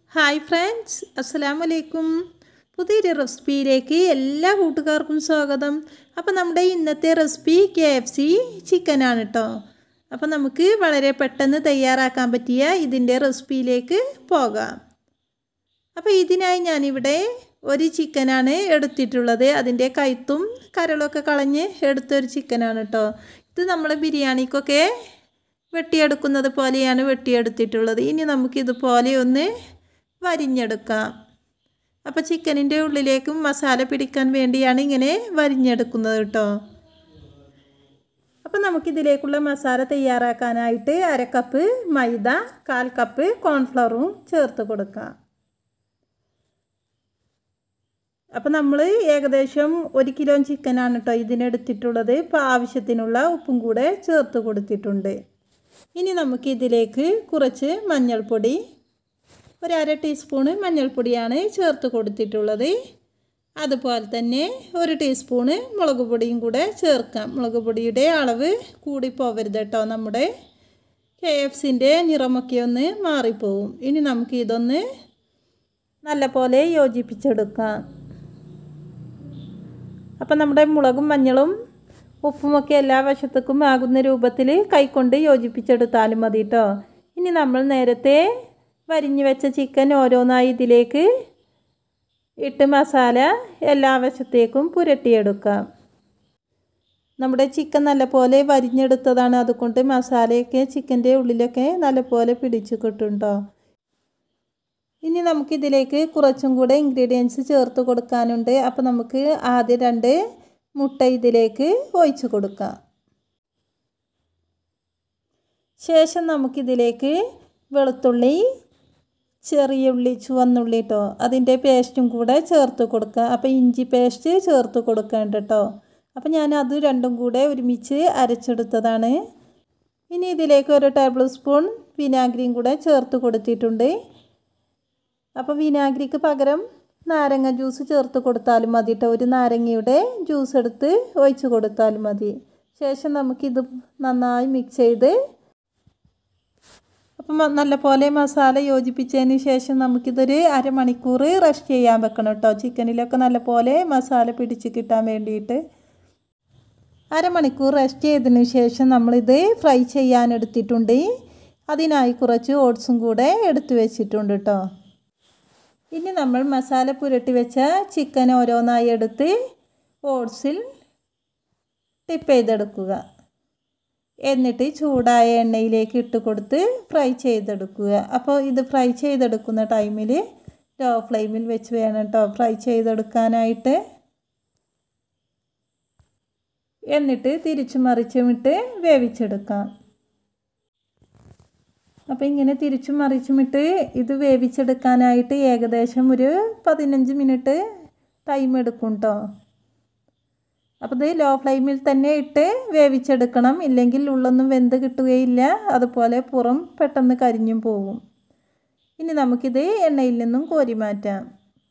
hi friends അസ്സലാമു അലൈക്കും പുതിയൊരു റെസിപ്പിയിലേക്ക് എല്ലാ കൂട്ടുകാർക്കും സ്വാഗതം അപ്പോൾ നമ്മുടെ ഇന്നത്തെ റെസിപ്പി കെ എഫ് സി ചിക്കനാണ് കേട്ടോ അപ്പോൾ നമുക്ക് വളരെ പെട്ടെന്ന് തയ്യാറാക്കാൻ പറ്റിയ ഇതിൻ്റെ റെസിപ്പിയിലേക്ക് പോകാം അപ്പോൾ ഇതിനായി ഞാനിവിടെ ഒരു ചിക്കനാണ് എടുത്തിട്ടുള്ളത് അതിൻ്റെ കൈത്തും കരളൊക്കെ കളഞ്ഞ് എടുത്തൊരു ചിക്കനാണ് കേട്ടോ ഇത് നമ്മൾ ബിരിയാണിക്കൊക്കെ വെട്ടിയെടുക്കുന്നത് പോലെയാണ് വെട്ടിയെടുത്തിട്ടുള്ളത് ഇനി നമുക്കിതുപോലെ ഒന്ന് വരിഞ്ഞെടുക്കാം അപ്പോൾ ചിക്കനിൻ്റെ ഉള്ളിലേക്കും മസാല പിടിക്കാൻ വേണ്ടിയാണ് ഇങ്ങനെ വരിഞ്ഞെടുക്കുന്നത് കേട്ടോ അപ്പോൾ നമുക്കിതിലേക്കുള്ള മസാല തയ്യാറാക്കാനായിട്ട് അര കപ്പ് മൈദ കാൽ കപ്പ് കോൺഫ്ലവറും ചേർത്ത് കൊടുക്കാം അപ്പോൾ നമ്മൾ ഏകദേശം ഒരു കിലോ ചിക്കനാണ് കേട്ടോ ഇതിനെടുത്തിട്ടുള്ളത് ഇപ്പോൾ ആവശ്യത്തിനുള്ള ഉപ്പും കൂടെ ചേർത്ത് കൊടുത്തിട്ടുണ്ട് ഇനി നമുക്ക് ഇതിലേക്ക് കുറച്ച് മഞ്ഞൾപ്പൊടി ഒരു അര ടീസ്പൂണ് മഞ്ഞൾപ്പൊടിയാണ് ചേർത്ത് കൊടുത്തിട്ടുള്ളത് അതുപോലെ തന്നെ ഒരു ടീസ്പൂണ് മുളക് പൊടിയും കൂടെ ചേർക്കാം മുളക് പൊടിയുടെ അളവ് കൂടി പോവരുത് കേട്ടോ നമ്മുടെ കെ എഫ് സിൻ്റെ നിറമൊക്കെ ഒന്ന് മാറിപ്പോവും ഇനി നമുക്ക് ഇതൊന്ന് നല്ലപോലെ യോജിപ്പിച്ചെടുക്കാം അപ്പം നമ്മുടെ മുളകും മഞ്ഞളും ഉപ്പുമൊക്കെ എല്ലാ വശത്തേക്കും ആകുന്ന രൂപത്തിൽ കൈകൊണ്ട് യോജിപ്പിച്ചെടുത്താലും മതി കേട്ടോ ഇനി നമ്മൾ നേരത്തെ വരിഞ്ഞു വെച്ച ചിക്കൻ ഓരോന്നായി ഇതിലേക്ക് ഇട്ട് മസാല എല്ലാ വശത്തേക്കും പുരട്ടിയെടുക്കാം നമ്മുടെ ചിക്കൻ നല്ലപോലെ വരിഞ്ഞെടുത്തതാണ് അതുകൊണ്ട് മസാലയൊക്കെ ചിക്കൻ്റെ ഉള്ളിലൊക്കെ നല്ലപോലെ പിടിച്ചു കിട്ടുണ്ടോ ഇനി നമുക്കിതിലേക്ക് കുറച്ചും കൂടെ ഇൻഗ്രീഡിയൻസ് ചേർത്ത് കൊടുക്കാനുണ്ട് അപ്പോൾ നമുക്ക് ആദ്യം രണ്ട് മുട്ട ഇതിലേക്ക് ഒഴിച്ചു കൊടുക്കാം ശേഷം നമുക്കിതിലേക്ക് വെളുത്തുള്ളി ചെറിയ ഉള്ളി ചുവന്നുള്ളി കേട്ടോ അതിൻ്റെ പേസ്റ്റും കൂടെ ചേർത്ത് കൊടുക്കുക അപ്പോൾ ഇഞ്ചി പേസ്റ്റ് ചേർത്ത് കൊടുക്കേണ്ട കേട്ടോ അപ്പോൾ ഞാൻ അത് രണ്ടും കൂടെ ഒരുമിച്ച് അരച്ചെടുത്തതാണ് ഇനി ഇതിലേക്ക് ഒരു ടേബിൾ സ്പൂൺ വിനാഗിരിയും കൂടെ ചേർത്ത് കൊടുത്തിട്ടുണ്ട് അപ്പോൾ വിനാഗിരിക്ക് പകരം നാരങ്ങ ജ്യൂസ് ചേർത്ത് കൊടുത്താലും മതി കേട്ടോ ഒരു നാരങ്ങയുടെ ജ്യൂസ് എടുത്ത് ഒഴിച്ച് കൊടുത്താലും മതി ശേഷം നമുക്കിത് നന്നായി മിക്സ് ചെയ്ത് അപ്പം നല്ലപോലെ മസാല യോജിപ്പിച്ചതിന് ശേഷം നമുക്കിതൊരു അരമണിക്കൂർ റെസ്റ്റ് ചെയ്യാൻ വെക്കണം കേട്ടോ ചിക്കനിലൊക്കെ നല്ലപോലെ മസാല പിടിച്ച് കിട്ടാൻ വേണ്ടിയിട്ട് അരമണിക്കൂർ റെസ്റ്റ് ചെയ്തതിന് ശേഷം നമ്മളിത് ഫ്രൈ ചെയ്യാൻ എടുത്തിട്ടുണ്ട് അതിനായി കുറച്ച് ഓട്സും കൂടെ എടുത്തു വെച്ചിട്ടുണ്ട് കേട്ടോ ഇനി നമ്മൾ മസാല പുരട്ടി വെച്ച ചിക്കൻ ഓരോന്നായി എടുത്ത് ഓട്സിൽ ടിപ്പ് ചെയ്തെടുക്കുക എന്നിട്ട് ചൂടായ എണ്ണയിലേക്ക് ഇട്ട് കൊടുത്ത് ഫ്രൈ ചെയ്തെടുക്കുക അപ്പോൾ ഇത് ഫ്രൈ ചെയ്തെടുക്കുന്ന ടൈമിൽ ലോ ഫ്ലെയിമിൽ വെച്ച് വേണം കേട്ടോ ഫ്രൈ ചെയ്തെടുക്കാനായിട്ട് എന്നിട്ട് തിരിച്ചു മറിച്ചും ഇട്ട് വേവിച്ചെടുക്കാം അപ്പോൾ ഇങ്ങനെ തിരിച്ചും മറിച്ചുമിട്ട് ഇത് വേവിച്ചെടുക്കാനായിട്ട് ഏകദേശം ഒരു പതിനഞ്ച് മിനിറ്റ് ടൈം എടുക്കും കേട്ടോ അപ്പോൾ ഇത് ലോ ഫ്ലെയിമിൽ തന്നെ ഇട്ട് വേവിച്ചെടുക്കണം ഇല്ലെങ്കിൽ ഉള്ളൊന്നും വെന്ത് കിട്ടുകയില്ല അതുപോലെ പുറം പെട്ടെന്ന് കരിഞ്ഞും പോകും ഇനി നമുക്കിത് എണ്ണയിൽ നിന്നും കോരി മാറ്റാം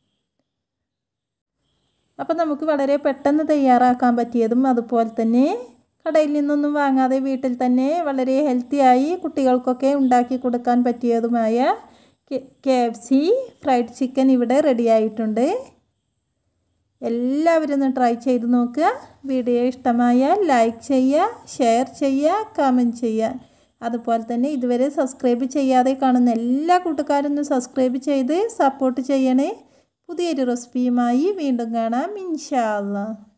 അപ്പോൾ നമുക്ക് വളരെ പെട്ടെന്ന് തയ്യാറാക്കാൻ പറ്റിയതും അതുപോലെ തന്നെ കടയിൽ നിന്നൊന്നും വാങ്ങാതെ വീട്ടിൽ തന്നെ വളരെ ഹെൽത്തിയായി കുട്ടികൾക്കൊക്കെ ഉണ്ടാക്കി കൊടുക്കാൻ പറ്റിയതുമായ K F C fried chicken ഇവിടെ റെഡി ആയിട്ടുണ്ട് എല്ലാവരും ഒന്ന് ട്രൈ ചെയ്ത് നോക്കുക വീഡിയോ ഇഷ്ടമായാൽ ലൈക്ക് ചെയ്യുക ഷെയർ ചെയ്യുക കമൻറ്റ് ചെയ്യുക അതുപോലെ തന്നെ ഇതുവരെ സബ്സ്ക്രൈബ് ചെയ്യാതെ കാണുന്ന എല്ലാ കൂട്ടുകാരും ഒന്ന് സബ്സ്ക്രൈബ് ചെയ്ത് സപ്പോർട്ട് ചെയ്യണേ പുതിയൊരു റെസിപ്പിയുമായി വീണ്ടും കാണാം ഇൻഷാ അള്ളാ